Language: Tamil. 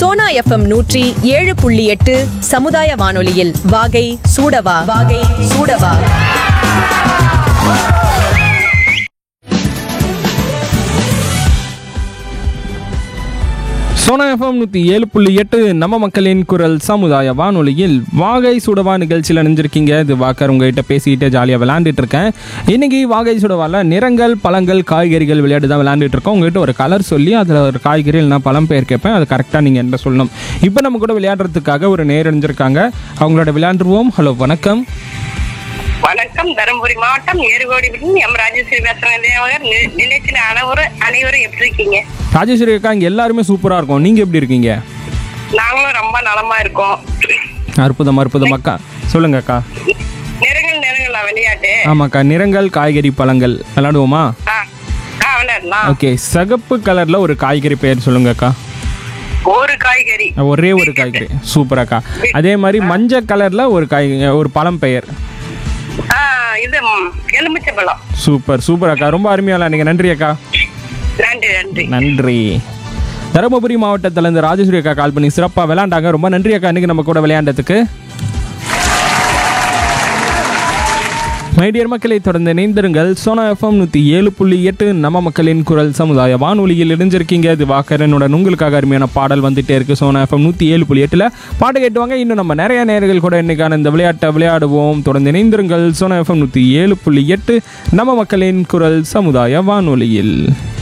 சோனா எஃப்எம் நூற்றி ஏழு புள்ளி எட்டு சமுதாய வானொலியில் வாகை சூடவா வாகை சூடவா சோனா எஃப்எம் நூற்றி ஏழு புள்ளி எட்டு நம்ம மக்களின் குரல் சமுதாய வானொலியில் வாகை சுடவா நிகழ்ச்சியில் நினைஞ்சிருக்கீங்க இது வாக்கர் உங்ககிட்ட பேசிக்கிட்டு ஜாலியாக விளையாண்டுட்டு இருக்கேன் இன்னைக்கு வாகை சுடவால நிறங்கள் பழங்கள் காய்கறிகள் விளையாட்டு தான் விளையாண்டுட்டு இருக்கோம் உங்ககிட்ட ஒரு கலர் சொல்லி அதில் ஒரு காய்கறி இல்லைனா பழம் பெயர் கேட்பேன் அது கரெக்டாக நீங்கள் என்ன சொல்லணும் இப்போ நம்ம கூட விளையாடுறதுக்காக ஒரு நேர் அணிஞ்சிருக்காங்க அவங்களோட விளையாண்டுருவோம் ஹலோ வணக்கம் வணக்கம் தருமபுரி மாவட்டம் ஏறுகோடி விட்டு எம் ராஜேஸ்வரி பேசுறேன் தேவகர் நி- நிலையத்தில் அனைவரும் அனைவரும் எப்படி இருக்கீங்க ராஜேஸ்வரி அக்கா இங்கே எல்லாருமே சூப்பராக இருக்கும் நீங்கள் எப்படி இருக்கீங்க நாங்களும் ரொம்ப நலமா இருக்கோம் அற்புதம் அற்புதம் அக்கா சொல்லுங்க அக்கா நிறங்கள் நிறங்களா விளையாட்டு ஆமாக்கா நிறங்கள் காய்கறி பழங்கள் விளையாடுவோமா ஆ ஆ விளையாடலாம் ஓகே சிகப்பு கலர்ல ஒரு காய்கறி பெயர் சொல்லுங்கக்கா ஒரு காய்கறி ஒரே ஒரு காய்கறி சூப்பர் அக்கா அதே மாதிரி மஞ்சள் கலர்ல ஒரு காய் ஒரு பழம் பெயர் ஆ இது ம், எலுமிச்சை பழம் சூப்பர் சூப்பர் அக்கா ரொம்ப அருமையா நீங்க நன்றி அக்கா நன்றி நன்றி நன்றி தருமபுரி மாவட்டத்துல இருந்து ராஜேஸ்வரி அக்கா கால் பண்ணி சிறப்பாக விளையாண்டாங்க ரொம்ப நன்றி அக்கா இன்னைக்கு நம்ம கூட விளையாண்டதுக்கு மைடியர் மக்களை தொடர்ந்து இணைந்திருங்கள் சோனா எஃப்எம் நூற்றி ஏழு புள்ளி எட்டு நம்ம மக்களின் குரல் சமுதாய வானொலியில் இணைஞ்சிருக்கீங்க இது வாக்கரனுடன் உங்களுக்காக அருமையான பாடல் வந்துட்டே இருக்கு சோனா எஃப்எம் நூற்றி ஏழு புள்ளி எட்டில் பாட்டு கேட்டுவாங்க இன்னும் நம்ம நிறைய நேர்கள் கூட இன்னைக்கான இந்த விளையாட்டை விளையாடுவோம் தொடர்ந்து இணைந்திருங்கள் சோனா எஃப்எம் நூற்றி ஏழு புள்ளி எட்டு நம்ம மக்களின் குரல் சமுதாய வானொலியில்